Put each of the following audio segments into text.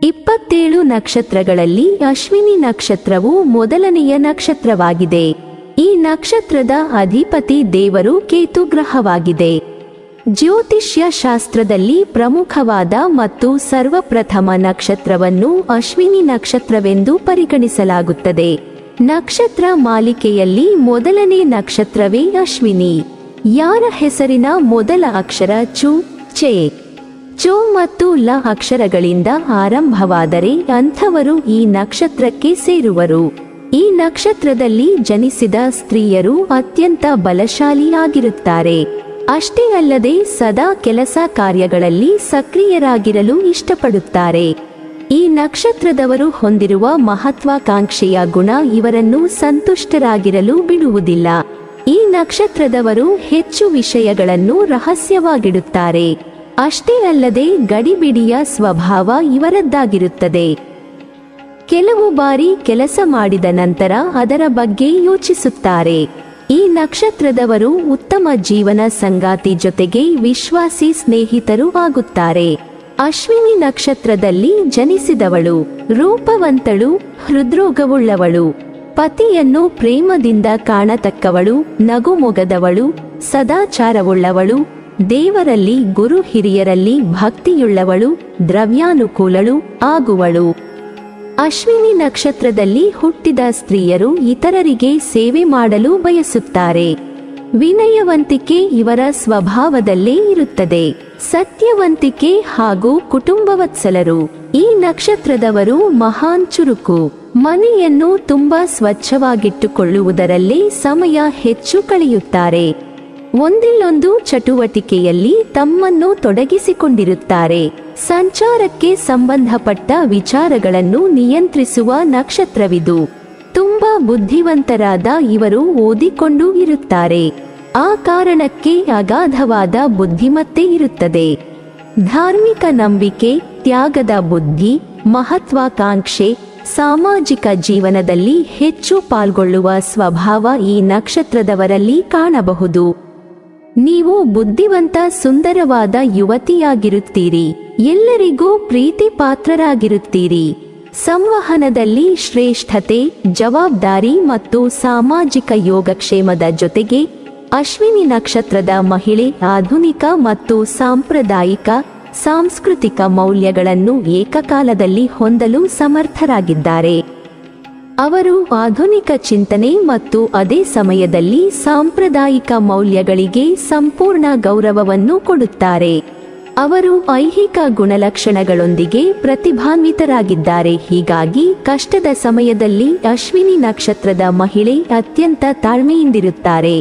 ಇಪ್ಪತ್ತೇಳು ನಕ್ಷತ್ರಗಳಲ್ಲಿ ಅಶ್ವಿನಿ ನಕ್ಷತ್ರವು ಮೊದಲನೆಯ ನಕ್ಷತ್ರವಾಗಿದೆ ಈ ನಕ್ಷತ್ರದ ಅಧಿಪತಿ ದೇವರು ಕೇತು ಗ್ರಹವಾಗಿದೆ ಜ್ಯೋತಿಷ್ಯ ಶಾಸ್ತ್ರದಲ್ಲಿ ಪ್ರಮುಖವಾದ ಮತ್ತು ಸರ್ವಪ್ರಥಮ ನಕ್ಷತ್ರವನ್ನು ಅಶ್ವಿನಿ ನಕ್ಷತ್ರವೆಂದು ಪರಿಗಣಿಸಲಾಗುತ್ತದೆ ನಕ್ಷತ್ರ ಮಾಲಿಕೆಯಲ್ಲಿ ಮೊದಲನೇ ನಕ್ಷತ್ರವೇ ಅಶ್ವಿನಿ ಯಾರ ಹೆಸರಿನ ಮೊದಲ ಅಕ್ಷರ ಚು ಚೇ ಚೋ ಮತ್ತು ಲ ಅಕ್ಷರಗಳಿಂದ ಆರಂಭವಾದರೆ ಅಂಥವರು ಈ ನಕ್ಷತ್ರಕ್ಕೆ ಸೇರುವರು ಈ ನಕ್ಷತ್ರದಲ್ಲಿ ಜನಿಸಿದ ಸ್ತ್ರೀಯರು ಅತ್ಯಂತ ಬಲಶಾಲಿಯಾಗಿರುತ್ತಾರೆ ಅಷ್ಟೇ ಅಲ್ಲದೆ ಸದಾ ಕೆಲಸ ಕಾರ್ಯಗಳಲ್ಲಿ ಸಕ್ರಿಯರಾಗಿರಲು ಇಷ್ಟಪಡುತ್ತಾರೆ ಈ ನಕ್ಷತ್ರದವರು ಹೊಂದಿರುವ ಮಹತ್ವಾಕಾಂಕ್ಷೆಯ ಗುಣ ಇವರನ್ನು ಸಂತುಷ್ಟರಾಗಿರಲು ಬಿಡುವುದಿಲ್ಲ ಈ ನಕ್ಷತ್ರದವರು ಹೆಚ್ಚು ವಿಷಯಗಳನ್ನು ರಹಸ್ಯವಾಗಿಡುತ್ತಾರೆ ಅಷ್ಟೇ ಅಲ್ಲದೆ ಗಡಿಬಿಡಿಯ ಸ್ವಭಾವ ಇವರದ್ದಾಗಿರುತ್ತದೆ ಕೆಲವು ಬಾರಿ ಕೆಲಸ ಮಾಡಿದ ನಂತರ ಅದರ ಬಗ್ಗೆ ಯೋಚಿಸುತ್ತಾರೆ ಈ ನಕ್ಷತ್ರದವರು ಉತ್ತಮ ಜೀವನ ಸಂಗಾತಿ ಜೊತೆಗೆ ವಿಶ್ವಾಸಿ ಸ್ನೇಹಿತರು ಆಗುತ್ತಾರೆ ಅಶ್ವಿನಿ ನಕ್ಷತ್ರದಲ್ಲಿ ಜನಿಸಿದವಳು ರೂಪವಂತಳು ಹೃದ್ರೋಗವುಳ್ಳವಳು ಪತಿಯನ್ನು ಪ್ರೇಮದಿಂದ ಕಾಣತಕ್ಕವಳು ನಗುಮೊಗದವಳು ಸದಾಚಾರವುಳ್ಳವಳು ದೇವರಲ್ಲಿ ಗುರು ಹಿರಿಯರಲ್ಲಿ ಭಕ್ತಿಯುಳ್ಳವಳು ದ್ರವ್ಯಾನುಕೂಲಳು ಆಗುವಳು ಅಶ್ವಿನಿ ನಕ್ಷತ್ರದಲ್ಲಿ ಹುಟ್ಟಿದ ಸ್ತ್ರೀಯರು ಇತರರಿಗೆ ಸೇವೆ ಮಾಡಲು ಬಯಸುತ್ತಾರೆ ವಿನಯವಂತಿಕೆ ಇವರ ಸ್ವಭಾವದಲ್ಲೇ ಇರುತ್ತದೆ ಸತ್ಯವಂತಿಕೆ ಹಾಗೂ ಕುಟುಂಬವತ್ಸಲರು ಈ ನಕ್ಷತ್ರದವರು ಮಹಾನ್ ಚುರುಕು ಮನೆಯನ್ನು ತುಂಬಾ ಸ್ವಚ್ಛವಾಗಿಟ್ಟುಕೊಳ್ಳುವುದರಲ್ಲೇ ಸಮಯ ಹೆಚ್ಚು ಕಳೆಯುತ್ತಾರೆ ಒಂದಿಲ್ಲೊಂದು ಚಟುವಟಿಕೆಯಲ್ಲಿ ತಮ್ಮನ್ನು ತೊಡಗಿಸಿಕೊಂಡಿರುತ್ತಾರೆ ಸಂಚಾರಕ್ಕೆ ಸಂಬಂಧಪಟ್ಟ ವಿಚಾರಗಳನ್ನು ನಿಯಂತ್ರಿಸುವ ನಕ್ಷತ್ರವಿದು ತುಂಬಾ ಬುದ್ಧಿವಂತರಾದ ಇವರು ಓದಿಕೊಂಡು ಇರುತ್ತಾರೆ ಆ ಕಾರಣಕ್ಕೆ ಅಗಾಧವಾದ ಬುದ್ಧಿಮತ್ತೆ ಇರುತ್ತದೆ ಧಾರ್ಮಿಕ ನಂಬಿಕೆ ತ್ಯಾಗದ ಬುದ್ಧಿ ಮಹತ್ವಾಕಾಂಕ್ಷೆ ಸಾಮಾಜಿಕ ಜೀವನದಲ್ಲಿ ಹೆಚ್ಚು ಪಾಲ್ಗೊಳ್ಳುವ ಸ್ವಭಾವ ಈ ನಕ್ಷತ್ರದವರಲ್ಲಿ ಕಾಣಬಹುದು ನೀವು ಬುದ್ಧಿವಂತ ಸುಂದರವಾದ ಯುವತಿಯಾಗಿರುತ್ತೀರಿ ಎಲ್ಲರಿಗೂ ಪ್ರೀತಿ ಪಾತ್ರರಾಗಿರುತ್ತೀರಿ ಸಂವಹನದಲ್ಲಿ ಶ್ರೇಷ್ಠತೆ ಜವಾಬ್ದಾರಿ ಮತ್ತು ಸಾಮಾಜಿಕ ಯೋಗಕ್ಷೇಮದ ಜೊತೆಗೆ ಅಶ್ವಿನಿ ನಕ್ಷತ್ರದ ಮಹಿಳೆ ಆಧುನಿಕ ಮತ್ತು ಸಾಂಪ್ರದಾಯಿಕ ಸಾಂಸ್ಕೃತಿಕ ಮೌಲ್ಯಗಳನ್ನು ಏಕಕಾಲದಲ್ಲಿ ಹೊಂದಲು ಸಮರ್ಥರಾಗಿದ್ದಾರೆ ಅವರು ಆಧುನಿಕ ಚಿಂತನೆ ಮತ್ತು ಅದೇ ಸಮಯದಲ್ಲಿ ಸಾಂಪ್ರದಾಯಿಕ ಮೌಲ್ಯಗಳಿಗೆ ಸಂಪೂರ್ಣ ಗೌರವವನ್ನು ಕೊಡುತ್ತಾರೆ ಅವರು ಐಹಿಕ ಗುಣಲಕ್ಷಣಗಳೊಂದಿಗೆ ಪ್ರತಿಭಾನ್ವಿತರಾಗಿದ್ದಾರೆ ಹೀಗಾಗಿ ಕಷ್ಟದ ಸಮಯದಲ್ಲಿ ಅಶ್ವಿನಿ ನಕ್ಷತ್ರದ ಮಹಿಳೆ ಅತ್ಯಂತ ತಾಳ್ಮೆಯಿಂದಿರುತ್ತಾರೆ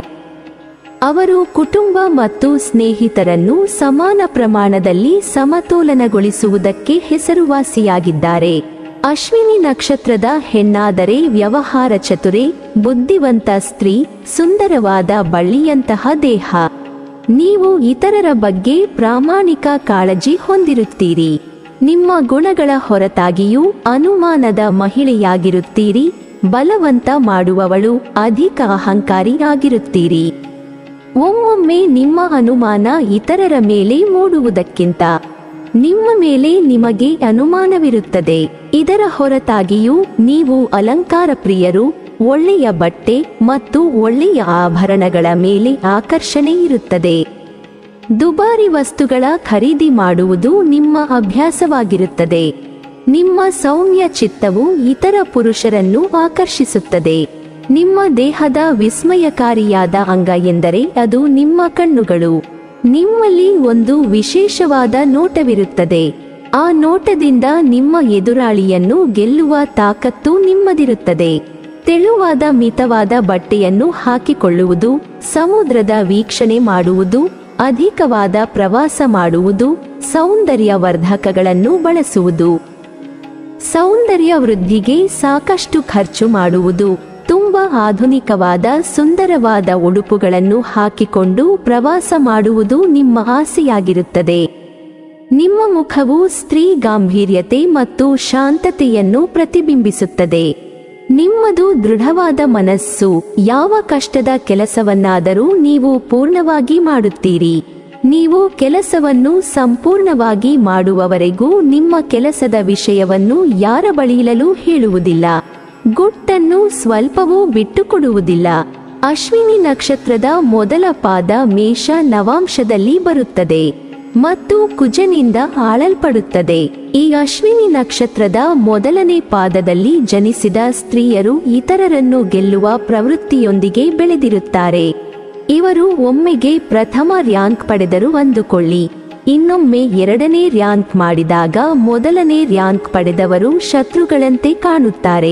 ಅವರು ಕುಟುಂಬ ಮತ್ತು ಸ್ನೇಹಿತರನ್ನು ಸಮಾನ ಪ್ರಮಾಣದಲ್ಲಿ ಸಮತೋಲನಗೊಳಿಸುವುದಕ್ಕೆ ಹೆಸರುವಾಸಿಯಾಗಿದ್ದಾರೆ ಅಶ್ವಿನಿ ನಕ್ಷತ್ರದ ಹೆಣ್ಣಾದರೆ ವ್ಯವಹಾರ ಚತುರೆ ಬುದ್ಧಿವಂತ ಸ್ತ್ರೀ ಸುಂದರವಾದ ಬಳ್ಳಿಯಂತಹ ದೇಹ ನೀವು ಇತರರ ಬಗ್ಗೆ ಪ್ರಾಮಾಣಿಕ ಕಾಳಜಿ ಹೊಂದಿರುತ್ತೀರಿ ನಿಮ್ಮ ಗುಣಗಳ ಹೊರತಾಗಿಯೂ ಅನುಮಾನದ ಮಹಿಳೆಯಾಗಿರುತ್ತೀರಿ ಬಲವಂತ ಮಾಡುವವಳು ಅಧಿಕ ಅಹಂಕಾರಿ ಆಗಿರುತ್ತೀರಿ ಒಮ್ಮೊಮ್ಮೆ ನಿಮ್ಮ ಅನುಮಾನ ಇತರರ ಮೇಲೆ ಮೂಡುವುದಕ್ಕಿಂತ ನಿಮ್ಮ ಮೇಲೆ ನಿಮಗೆ ಅನುಮಾನವಿರುತ್ತದೆ ಇದರ ಹೊರತಾಗಿಯೂ ನೀವು ಅಲಂಕಾರ ಪ್ರಿಯರು ಒಳ್ಳೆಯ ಬಟ್ಟೆ ಮತ್ತು ಒಳ್ಳೆಯ ಆಭರಣಗಳ ಮೇಲೆ ಆಕರ್ಷಣೆ ಇರುತ್ತದೆ ದುಬಾರಿ ವಸ್ತುಗಳ ಖರೀದಿ ಮಾಡುವುದು ನಿಮ್ಮ ಅಭ್ಯಾಸವಾಗಿರುತ್ತದೆ ನಿಮ್ಮ ಸೌಮ್ಯ ಚಿತ್ತವು ಇತರ ಪುರುಷರನ್ನು ಆಕರ್ಷಿಸುತ್ತದೆ ನಿಮ್ಮ ದೇಹದ ವಿಸ್ಮಯಕಾರಿಯಾದ ಅಂಗ ಎಂದರೆ ಅದು ನಿಮ್ಮ ಕಣ್ಣುಗಳು ನಿಮ್ಮಲ್ಲಿ ಒಂದು ವಿಶೇಷವಾದ ನೋಟವಿರುತ್ತದೆ ಆ ನೋಟದಿಂದ ನಿಮ್ಮ ಎದುರಾಳಿಯನ್ನು ಗೆಲ್ಲುವ ತಾಕತ್ತು ನಿಮ್ಮದಿರುತ್ತದೆ ತೆಳುವಾದ ಮಿತವಾದ ಬಟ್ಟೆಯನ್ನು ಹಾಕಿಕೊಳ್ಳುವುದು ಸಮುದ್ರದ ವೀಕ್ಷಣೆ ಮಾಡುವುದು ಅಧಿಕವಾದ ಪ್ರವಾಸ ಮಾಡುವುದು ಸೌಂದರ್ಯ ವರ್ಧಕಗಳನ್ನು ಬಳಸುವುದು ಸೌಂದರ್ಯ ವೃದ್ಧಿಗೆ ಸಾಕಷ್ಟು ಖರ್ಚು ಮಾಡುವುದು ತುಂಬಾ ಆಧುನಿಕವಾದ ಸುಂದರವಾದ ಉಡುಪುಗಳನ್ನು ಹಾಕಿಕೊಂಡು ಪ್ರವಾಸ ಮಾಡುವುದು ನಿಮ್ಮ ಆಸೆಯಾಗಿರುತ್ತದೆ ನಿಮ್ಮ ಮುಖವು ಸ್ತ್ರೀ ಗಾಂಭೀರ್ಯತೆ ಮತ್ತು ಶಾಂತತೆಯನ್ನು ಪ್ರತಿಬಿಂಬಿಸುತ್ತದೆ ನಿಮ್ಮದು ದೃಢವಾದ ಮನಸ್ಸು ಯಾವ ಕಷ್ಟದ ಕೆಲಸವನ್ನಾದರೂ ನೀವು ಪೂರ್ಣವಾಗಿ ಮಾಡುತ್ತೀರಿ ನೀವು ಕೆಲಸವನ್ನು ಸಂಪೂರ್ಣವಾಗಿ ಮಾಡುವವರೆಗೂ ನಿಮ್ಮ ಕೆಲಸದ ವಿಷಯವನ್ನು ಯಾರ ಬಳಿಯಲೂ ಹೇಳುವುದಿಲ್ಲ ಗುಟ್ಟನ್ನು ಸ್ವಲ್ಪವೂ ಬಿಟ್ಟುಕೊಡುವುದಿಲ್ಲ ಅಶ್ವಿನಿ ನಕ್ಷತ್ರದ ಮೊದಲ ಪಾದ ಮೇಷ ನವಾಂಶದಲ್ಲಿ ಬರುತ್ತದೆ ಮತ್ತು ಕುಜನಿಂದ ಆಳಲ್ಪಡುತ್ತದೆ ಈ ಅಶ್ವಿನಿ ನಕ್ಷತ್ರದ ಮೊದಲನೇ ಪಾದದಲ್ಲಿ ಜನಿಸಿದ ಸ್ತ್ರೀಯರು ಇತರರನ್ನು ಗೆಲ್ಲುವ ಪ್ರವೃತ್ತಿಯೊಂದಿಗೆ ಬೆಳೆದಿರುತ್ತಾರೆ ಇವರು ಒಮ್ಮೆಗೆ ಪ್ರಥಮ ರ್ಯಾಂಕ್ ಪಡೆದರು ಅಂದುಕೊಳ್ಳಿ ಇನ್ನೊಮ್ಮೆ ಎರಡನೇ ರ್ಯಾಂಕ್ ಮಾಡಿದಾಗ ಮೊದಲನೇ ರ್ಯಾಂಕ್ ಪಡೆದವರು ಶತ್ರುಗಳಂತೆ ಕಾಣುತ್ತಾರೆ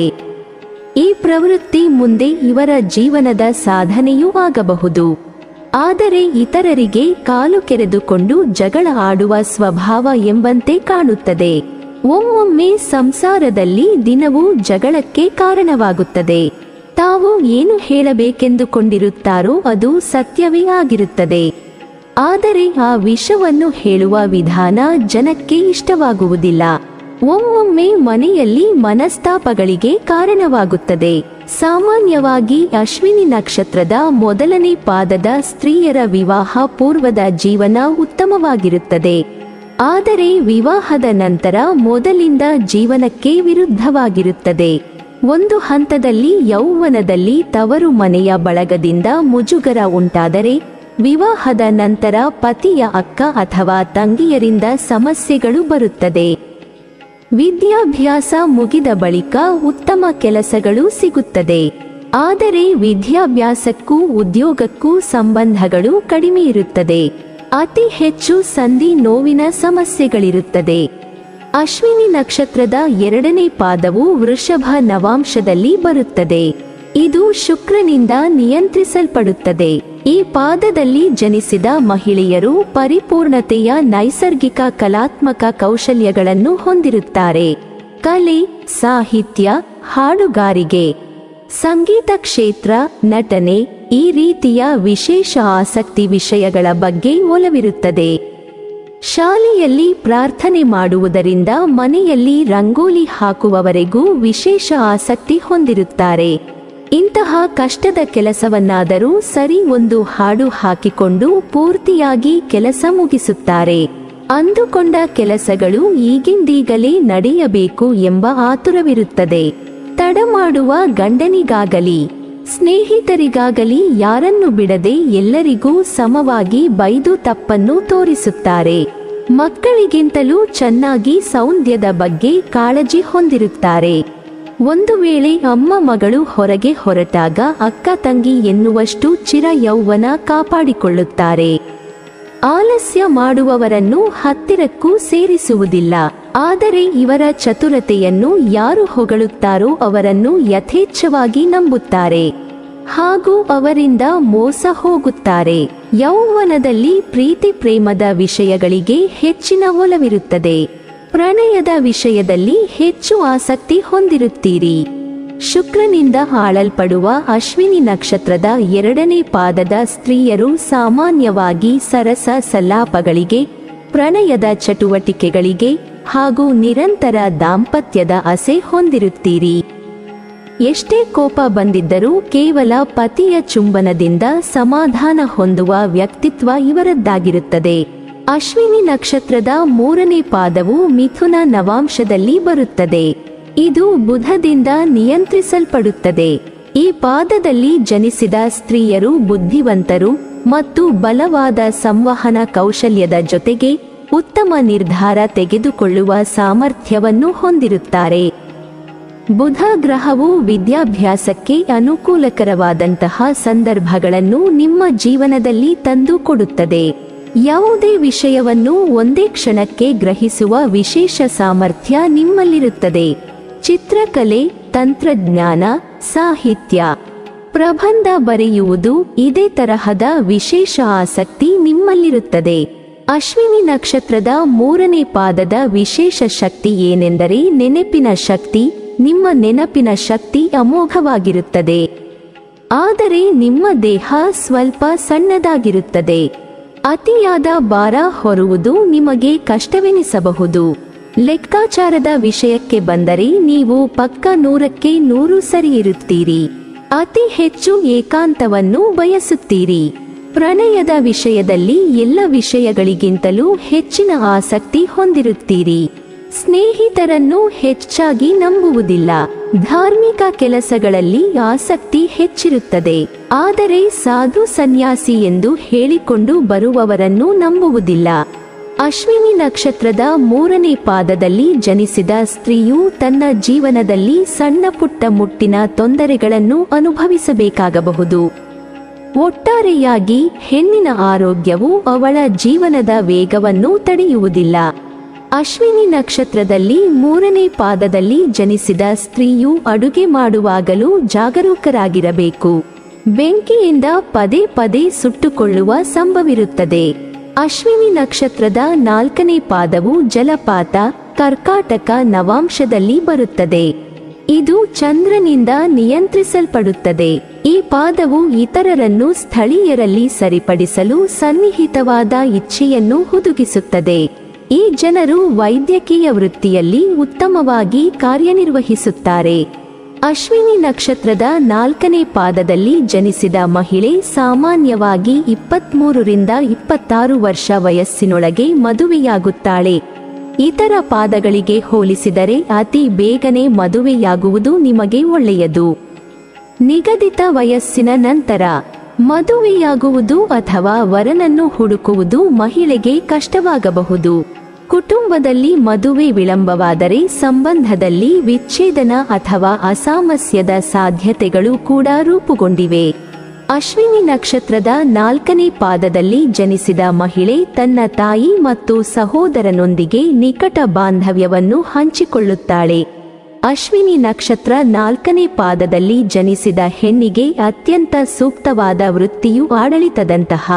ಈ ಪ್ರವೃತ್ತಿ ಮುಂದೆ ಇವರ ಜೀವನದ ಸಾಧನೆಯೂ ಆಗಬಹುದು ಆದರೆ ಇತರರಿಗೆ ಕಾಲು ಕೆರೆದುಕೊಂಡು ಜಗಳ ಆಡುವ ಸ್ವಭಾವ ಎಂಬಂತೆ ಕಾಣುತ್ತದೆ ಒಮ್ಮೊಮ್ಮೆ ಸಂಸಾರದಲ್ಲಿ ದಿನವೂ ಜಗಳಕ್ಕೆ ಕಾರಣವಾಗುತ್ತದೆ ತಾವು ಏನು ಹೇಳಬೇಕೆಂದುಕೊಂಡಿರುತ್ತಾರೋ ಅದು ಸತ್ಯವೇ ಆಗಿರುತ್ತದೆ ಆದರೆ ಆ ವಿಷವನ್ನು ಹೇಳುವ ವಿಧಾನ ಜನಕ್ಕೆ ಇಷ್ಟವಾಗುವುದಿಲ್ಲ ಒಮ್ಮೊಮ್ಮೆ ಮನೆಯಲ್ಲಿ ಮನಸ್ತಾಪಗಳಿಗೆ ಕಾರಣವಾಗುತ್ತದೆ ಸಾಮಾನ್ಯವಾಗಿ ಅಶ್ವಿನಿ ನಕ್ಷತ್ರದ ಮೊದಲನೇ ಪಾದದ ಸ್ತ್ರೀಯರ ವಿವಾಹ ಪೂರ್ವದ ಜೀವನ ಉತ್ತಮವಾಗಿರುತ್ತದೆ ಆದರೆ ವಿವಾಹದ ನಂತರ ಮೊದಲಿಂದ ಜೀವನಕ್ಕೆ ವಿರುದ್ಧವಾಗಿರುತ್ತದೆ ಒಂದು ಹಂತದಲ್ಲಿ ಯೌವನದಲ್ಲಿ ತವರು ಮನೆಯ ಬಳಗದಿಂದ ಮುಜುಗರ ಉಂಟಾದರೆ ವಿವಾಹದ ನಂತರ ಪತಿಯ ಅಕ್ಕ ಅಥವಾ ತಂಗಿಯರಿಂದ ಸಮಸ್ಯೆಗಳು ಬರುತ್ತದೆ ವಿದ್ಯಾಭ್ಯಾಸ ಮುಗಿದ ಬಳಿಕ ಉತ್ತಮ ಕೆಲಸಗಳು ಸಿಗುತ್ತದೆ ಆದರೆ ವಿದ್ಯಾಭ್ಯಾಸಕ್ಕೂ ಉದ್ಯೋಗಕ್ಕೂ ಸಂಬಂಧಗಳು ಕಡಿಮೆ ಇರುತ್ತದೆ ಅತಿ ಹೆಚ್ಚು ಸಂಧಿ ನೋವಿನ ಸಮಸ್ಯೆಗಳಿರುತ್ತದೆ ಅಶ್ವಿನಿ ನಕ್ಷತ್ರದ ಎರಡನೇ ಪಾದವು ವೃಷಭ ನವಾಂಶದಲ್ಲಿ ಬರುತ್ತದೆ ಇದು ಶುಕ್ರನಿಂದ ನಿಯಂತ್ರಿಸಲ್ಪಡುತ್ತದೆ ಈ ಪಾದದಲ್ಲಿ ಜನಿಸಿದ ಮಹಿಳೆಯರು ಪರಿಪೂರ್ಣತೆಯ ನೈಸರ್ಗಿಕ ಕಲಾತ್ಮಕ ಕೌಶಲ್ಯಗಳನ್ನು ಹೊಂದಿರುತ್ತಾರೆ ಕಲೆ ಸಾಹಿತ್ಯ ಹಾಡುಗಾರಿಕೆ ಸಂಗೀತ ಕ್ಷೇತ್ರ ನಟನೆ ಈ ರೀತಿಯ ವಿಶೇಷ ಆಸಕ್ತಿ ವಿಷಯಗಳ ಬಗ್ಗೆ ಒಲವಿರುತ್ತದೆ ಶಾಲೆಯಲ್ಲಿ ಪ್ರಾರ್ಥನೆ ಮಾಡುವುದರಿಂದ ಮನೆಯಲ್ಲಿ ರಂಗೋಲಿ ಹಾಕುವವರೆಗೂ ವಿಶೇಷ ಆಸಕ್ತಿ ಹೊಂದಿರುತ್ತಾರೆ ಇಂತಹ ಕಷ್ಟದ ಕೆಲಸವನ್ನಾದರೂ ಸರಿ ಒಂದು ಹಾಡು ಹಾಕಿಕೊಂಡು ಪೂರ್ತಿಯಾಗಿ ಕೆಲಸ ಮುಗಿಸುತ್ತಾರೆ ಅಂದುಕೊಂಡ ಕೆಲಸಗಳು ಈಗಿಂದೀಗಲೇ ನಡೆಯಬೇಕು ಎಂಬ ಆತುರವಿರುತ್ತದೆ ತಡ ಮಾಡುವ ಗಂಡನಿಗಾಗಲಿ ಸ್ನೇಹಿತರಿಗಾಗಲಿ ಯಾರನ್ನು ಬಿಡದೆ ಎಲ್ಲರಿಗೂ ಸಮವಾಗಿ ಬೈದು ತಪ್ಪನ್ನು ತೋರಿಸುತ್ತಾರೆ ಮಕ್ಕಳಿಗಿಂತಲೂ ಚೆನ್ನಾಗಿ ಸೌಂದ್ಯದ ಬಗ್ಗೆ ಕಾಳಜಿ ಹೊಂದಿರುತ್ತಾರೆ ಒಂದು ವೇಳೆ ಅಮ್ಮ ಮಗಳು ಹೊರಗೆ ಹೊರಟಾಗ ಅಕ್ಕ ತಂಗಿ ಎನ್ನುವಷ್ಟು ಚಿರ ಯೌವನ ಕಾಪಾಡಿಕೊಳ್ಳುತ್ತಾರೆ ಆಲಸ್ಯ ಮಾಡುವವರನ್ನು ಹತ್ತಿರಕ್ಕೂ ಸೇರಿಸುವುದಿಲ್ಲ ಆದರೆ ಇವರ ಚತುರತೆಯನ್ನು ಯಾರು ಹೊಗಳುತ್ತಾರೋ ಅವರನ್ನು ಯಥೇಚ್ಛವಾಗಿ ನಂಬುತ್ತಾರೆ ಹಾಗೂ ಅವರಿಂದ ಮೋಸ ಹೋಗುತ್ತಾರೆ ಯೌವನದಲ್ಲಿ ಪ್ರೀತಿ ಪ್ರೇಮದ ವಿಷಯಗಳಿಗೆ ಹೆಚ್ಚಿನ ಒಲವಿರುತ್ತದೆ ಪ್ರಣಯದ ವಿಷಯದಲ್ಲಿ ಹೆಚ್ಚು ಆಸಕ್ತಿ ಹೊಂದಿರುತ್ತೀರಿ ಶುಕ್ರನಿಂದ ಆಳಲ್ಪಡುವ ಅಶ್ವಿನಿ ನಕ್ಷತ್ರದ ಎರಡನೇ ಪಾದದ ಸ್ತ್ರೀಯರು ಸಾಮಾನ್ಯವಾಗಿ ಸರಸ ಸಲ್ಲಾಪಗಳಿಗೆ ಪ್ರಣಯದ ಚಟುವಟಿಕೆಗಳಿಗೆ ಹಾಗೂ ನಿರಂತರ ದಾಂಪತ್ಯದ ಅಸೆ ಹೊಂದಿರುತ್ತೀರಿ ಎಷ್ಟೇ ಕೋಪ ಬಂದಿದ್ದರೂ ಕೇವಲ ಪತಿಯ ಚುಂಬನದಿಂದ ಸಮಾಧಾನ ಹೊಂದುವ ವ್ಯಕ್ತಿತ್ವ ಇವರದ್ದಾಗಿರುತ್ತದೆ ಅಶ್ವಿನಿ ನಕ್ಷತ್ರದ ಮೂರನೇ ಪಾದವು ಮಿಥುನ ನವಾಂಶದಲ್ಲಿ ಬರುತ್ತದೆ ಇದು ಬುಧದಿಂದ ನಿಯಂತ್ರಿಸಲ್ಪಡುತ್ತದೆ ಈ ಪಾದದಲ್ಲಿ ಜನಿಸಿದ ಸ್ತ್ರೀಯರು ಬುದ್ಧಿವಂತರು ಮತ್ತು ಬಲವಾದ ಸಂವಹನ ಕೌಶಲ್ಯದ ಜೊತೆಗೆ ಉತ್ತಮ ನಿರ್ಧಾರ ತೆಗೆದುಕೊಳ್ಳುವ ಸಾಮರ್ಥ್ಯವನ್ನು ಹೊಂದಿರುತ್ತಾರೆ ಬುಧ ಗ್ರಹವು ವಿದ್ಯಾಭ್ಯಾಸಕ್ಕೆ ಅನುಕೂಲಕರವಾದಂತಹ ಸಂದರ್ಭಗಳನ್ನು ನಿಮ್ಮ ಜೀವನದಲ್ಲಿ ತಂದು ಕೊಡುತ್ತದೆ ಯಾವುದೇ ವಿಷಯವನ್ನು ಒಂದೇ ಕ್ಷಣಕ್ಕೆ ಗ್ರಹಿಸುವ ವಿಶೇಷ ಸಾಮರ್ಥ್ಯ ನಿಮ್ಮಲ್ಲಿರುತ್ತದೆ ಚಿತ್ರಕಲೆ ತಂತ್ರಜ್ಞಾನ ಸಾಹಿತ್ಯ ಪ್ರಬಂಧ ಬರೆಯುವುದು ಇದೇ ತರಹದ ವಿಶೇಷ ಆಸಕ್ತಿ ನಿಮ್ಮಲ್ಲಿರುತ್ತದೆ ಅಶ್ವಿನಿ ನಕ್ಷತ್ರದ ಮೂರನೇ ಪಾದದ ವಿಶೇಷ ಶಕ್ತಿ ಏನೆಂದರೆ ನೆನಪಿನ ಶಕ್ತಿ ನಿಮ್ಮ ನೆನಪಿನ ಶಕ್ತಿ ಅಮೋಘವಾಗಿರುತ್ತದೆ ಆದರೆ ನಿಮ್ಮ ದೇಹ ಸ್ವಲ್ಪ ಸಣ್ಣದಾಗಿರುತ್ತದೆ ಅತಿಯಾದ ಭಾರ ಹೊರುವುದು ನಿಮಗೆ ಕಷ್ಟವೆನಿಸಬಹುದು ಲೆಕ್ಕಾಚಾರದ ವಿಷಯಕ್ಕೆ ಬಂದರೆ ನೀವು ಪಕ್ಕ ನೂರಕ್ಕೆ ನೂರು ಸರಿಯಿರುತ್ತೀರಿ ಅತಿ ಹೆಚ್ಚು ಏಕಾಂತವನ್ನು ಬಯಸುತ್ತೀರಿ ಪ್ರಣಯದ ವಿಷಯದಲ್ಲಿ ಎಲ್ಲ ವಿಷಯಗಳಿಗಿಂತಲೂ ಹೆಚ್ಚಿನ ಆಸಕ್ತಿ ಹೊಂದಿರುತ್ತೀರಿ ಸ್ನೇಹಿತರನ್ನು ಹೆಚ್ಚಾಗಿ ನಂಬುವುದಿಲ್ಲ ಧಾರ್ಮಿಕ ಕೆಲಸಗಳಲ್ಲಿ ಆಸಕ್ತಿ ಹೆಚ್ಚಿರುತ್ತದೆ ಆದರೆ ಸಾಧು ಸನ್ಯಾಸಿ ಎಂದು ಹೇಳಿಕೊಂಡು ಬರುವವರನ್ನು ನಂಬುವುದಿಲ್ಲ ಅಶ್ವಿನಿ ನಕ್ಷತ್ರದ ಮೂರನೇ ಪಾದದಲ್ಲಿ ಜನಿಸಿದ ಸ್ತ್ರೀಯು ತನ್ನ ಜೀವನದಲ್ಲಿ ಸಣ್ಣ ಪುಟ್ಟ ಮುಟ್ಟಿನ ತೊಂದರೆಗಳನ್ನು ಅನುಭವಿಸಬೇಕಾಗಬಹುದು ಒಟ್ಟಾರೆಯಾಗಿ ಹೆಣ್ಣಿನ ಆರೋಗ್ಯವು ಅವಳ ಜೀವನದ ವೇಗವನ್ನು ತಡೆಯುವುದಿಲ್ಲ ಅಶ್ವಿನಿ ನಕ್ಷತ್ರದಲ್ಲಿ ಮೂರನೇ ಪಾದದಲ್ಲಿ ಜನಿಸಿದ ಸ್ತ್ರೀಯು ಅಡುಗೆ ಮಾಡುವಾಗಲೂ ಜಾಗರೂಕರಾಗಿರಬೇಕು ಬೆಂಕಿಯಿಂದ ಪದೇ ಪದೇ ಸುಟ್ಟುಕೊಳ್ಳುವ ಸಂಭವಿರುತ್ತದೆ ಅಶ್ವಿನಿ ನಕ್ಷತ್ರದ ನಾಲ್ಕನೇ ಪಾದವು ಜಲಪಾತ ಕರ್ಕಾಟಕ ನವಾಂಶದಲ್ಲಿ ಬರುತ್ತದೆ ಇದು ಚಂದ್ರನಿಂದ ನಿಯಂತ್ರಿಸಲ್ಪಡುತ್ತದೆ ಈ ಪಾದವು ಇತರರನ್ನು ಸ್ಥಳೀಯರಲ್ಲಿ ಸರಿಪಡಿಸಲು ಸನ್ನಿಹಿತವಾದ ಇಚ್ಛೆಯನ್ನು ಹುದುಗಿಸುತ್ತದೆ ಈ ಜನರು ವೈದ್ಯಕೀಯ ವೃತ್ತಿಯಲ್ಲಿ ಉತ್ತಮವಾಗಿ ಕಾರ್ಯನಿರ್ವಹಿಸುತ್ತಾರೆ ಅಶ್ವಿನಿ ನಕ್ಷತ್ರದ ನಾಲ್ಕನೇ ಪಾದದಲ್ಲಿ ಜನಿಸಿದ ಮಹಿಳೆ ಸಾಮಾನ್ಯವಾಗಿ ಇಪ್ಪತ್ಮೂರರಿಂದ ಇಪ್ಪತ್ತಾರು ವರ್ಷ ವಯಸ್ಸಿನೊಳಗೆ ಮದುವೆಯಾಗುತ್ತಾಳೆ ಇತರ ಪಾದಗಳಿಗೆ ಹೋಲಿಸಿದರೆ ಅತಿ ಬೇಗನೆ ಮದುವೆಯಾಗುವುದು ನಿಮಗೆ ಒಳ್ಳೆಯದು ನಿಗದಿತ ವಯಸ್ಸಿನ ನಂತರ ಮದುವೆಯಾಗುವುದು ಅಥವಾ ವರನನ್ನು ಹುಡುಕುವುದು ಮಹಿಳೆಗೆ ಕಷ್ಟವಾಗಬಹುದು ಕುಟುಂಬದಲ್ಲಿ ಮದುವೆ ವಿಳಂಬವಾದರೆ ಸಂಬಂಧದಲ್ಲಿ ವಿಚ್ಛೇದನ ಅಥವಾ ಅಸಾಮಸ್ಯದ ಸಾಧ್ಯತೆಗಳು ಕೂಡ ರೂಪುಗೊಂಡಿವೆ ಅಶ್ವಿನಿ ನಕ್ಷತ್ರದ ನಾಲ್ಕನೇ ಪಾದದಲ್ಲಿ ಜನಿಸಿದ ಮಹಿಳೆ ತನ್ನ ತಾಯಿ ಮತ್ತು ಸಹೋದರನೊಂದಿಗೆ ನಿಕಟ ಬಾಂಧವ್ಯವನ್ನು ಹಂಚಿಕೊಳ್ಳುತ್ತಾಳೆ ಅಶ್ವಿನಿ ನಕ್ಷತ್ರ ನಾಲ್ಕನೇ ಪಾದದಲ್ಲಿ ಜನಿಸಿದ ಹೆಣ್ಣಿಗೆ ಅತ್ಯಂತ ಸೂಕ್ತವಾದ ವೃತ್ತಿಯು ಆಡಳಿತದಂತಹ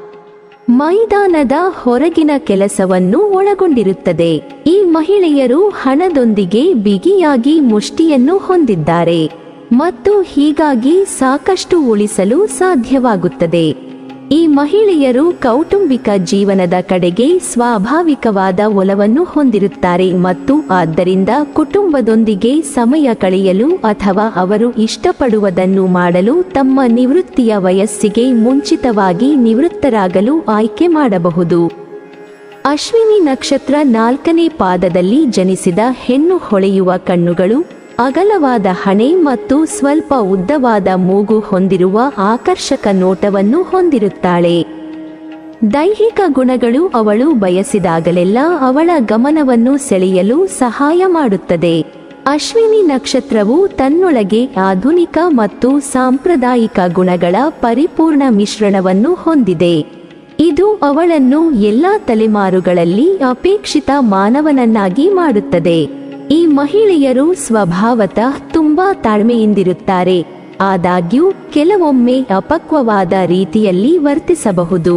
ಮೈದಾನದ ಹೊರಗಿನ ಕೆಲಸವನ್ನು ಒಳಗೊಂಡಿರುತ್ತದೆ ಈ ಮಹಿಳೆಯರು ಹಣದೊಂದಿಗೆ ಬಿಗಿಯಾಗಿ ಮುಷ್ಟಿಯನ್ನು ಹೊಂದಿದ್ದಾರೆ ಮತ್ತು ಹೀಗಾಗಿ ಸಾಕಷ್ಟು ಉಳಿಸಲು ಸಾಧ್ಯವಾಗುತ್ತದೆ ಈ ಮಹಿಳೆಯರು ಕೌಟುಂಬಿಕ ಜೀವನದ ಕಡೆಗೆ ಸ್ವಾಭಾವಿಕವಾದ ಒಲವನ್ನು ಹೊಂದಿರುತ್ತಾರೆ ಮತ್ತು ಆದ್ದರಿಂದ ಕುಟುಂಬದೊಂದಿಗೆ ಸಮಯ ಕಳೆಯಲು ಅಥವಾ ಅವರು ಇಷ್ಟಪಡುವುದನ್ನು ಮಾಡಲು ತಮ್ಮ ನಿವೃತ್ತಿಯ ವಯಸ್ಸಿಗೆ ಮುಂಚಿತವಾಗಿ ನಿವೃತ್ತರಾಗಲು ಆಯ್ಕೆ ಮಾಡಬಹುದು ಅಶ್ವಿನಿ ನಕ್ಷತ್ರ ನಾಲ್ಕನೇ ಪಾದದಲ್ಲಿ ಜನಿಸಿದ ಹೆಣ್ಣು ಹೊಳೆಯುವ ಕಣ್ಣುಗಳು ಅಗಲವಾದ ಹಣೆ ಮತ್ತು ಸ್ವಲ್ಪ ಉದ್ದವಾದ ಮೂಗು ಹೊಂದಿರುವ ಆಕರ್ಷಕ ನೋಟವನ್ನು ಹೊಂದಿರುತ್ತಾಳೆ ದೈಹಿಕ ಗುಣಗಳು ಅವಳು ಬಯಸಿದಾಗಲೆಲ್ಲ ಅವಳ ಗಮನವನ್ನು ಸೆಳೆಯಲು ಸಹಾಯ ಮಾಡುತ್ತದೆ ಅಶ್ವಿನಿ ನಕ್ಷತ್ರವು ತನ್ನೊಳಗೆ ಆಧುನಿಕ ಮತ್ತು ಸಾಂಪ್ರದಾಯಿಕ ಗುಣಗಳ ಪರಿಪೂರ್ಣ ಮಿಶ್ರಣವನ್ನು ಹೊಂದಿದೆ ಇದು ಅವಳನ್ನು ಎಲ್ಲಾ ತಲೆಮಾರುಗಳಲ್ಲಿ ಅಪೇಕ್ಷಿತ ಮಾನವನನ್ನಾಗಿ ಮಾಡುತ್ತದೆ ಈ ಮಹಿಳೆಯರು ಸ್ವಭಾವತಃ ತುಂಬಾ ತಾಳ್ಮೆಯಿಂದಿರುತ್ತಾರೆ ಆದಾಗ್ಯೂ ಕೆಲವೊಮ್ಮೆ ಅಪಕ್ವವಾದ ರೀತಿಯಲ್ಲಿ ವರ್ತಿಸಬಹುದು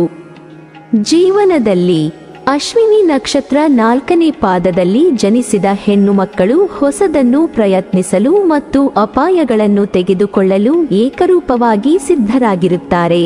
ಜೀವನದಲ್ಲಿ ಅಶ್ವಿನಿ ನಕ್ಷತ್ರ ನಾಲ್ಕನೇ ಪಾದದಲ್ಲಿ ಜನಿಸಿದ ಹೆಣ್ಣು ಮಕ್ಕಳು ಹೊಸದನ್ನು ಪ್ರಯತ್ನಿಸಲು ಮತ್ತು ಅಪಾಯಗಳನ್ನು ತೆಗೆದುಕೊಳ್ಳಲು ಏಕರೂಪವಾಗಿ ಸಿದ್ಧರಾಗಿರುತ್ತಾರೆ